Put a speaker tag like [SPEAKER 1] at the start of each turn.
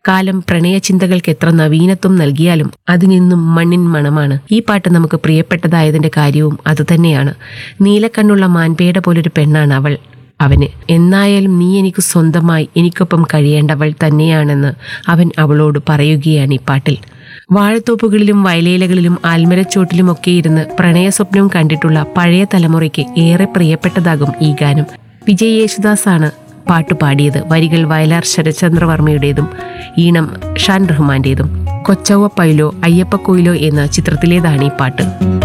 [SPEAKER 1] കാലം പ്രണയചിന്തകൾക്ക് എത്ര നവീനത്വം നൽകിയാലും അതിനിന്നും മണ്ണിൻ മണമാണ് ഈ പാട്ട് നമുക്ക് പ്രിയപ്പെട്ടതായതിന്റെ കാര്യവും അതുതന്നെയാണ് നീലക്കണ്ണുള്ള മാൻപേട പോലൊരു പെണ്ണാണ് അവൾ അവന് എന്നായാലും നീ എനിക്ക് സ്വന്തമായി എനിക്കൊപ്പം കഴിയേണ്ടവൾ തന്നെയാണെന്ന് അവൻ അവളോട് പറയുകയാണ് ഈ പാട്ടിൽ വാഴത്തോപ്പുകളിലും വയലേലകളിലും ആൽമരച്ചോട്ടിലുമൊക്കെ ഇരുന്ന് പ്രണയസ്വപ്നം കണ്ടിട്ടുള്ള പഴയ തലമുറയ്ക്ക് ഏറെ പ്രിയപ്പെട്ടതാകും ഈ ഗാനം വിജയ് യേശുദാസാണ് പാട്ട് പാടിയത് വരികൾ വയലാർ ശരചന്ദ്രവർമ്മയുടേതും ഈണം ഷാൻ റഹ്മാന്റേതും കൊച്ചവ പൈലോ അയ്യപ്പ കോയിലോ എന്ന ചിത്രത്തിലേതാണ് ഈ പാട്ട്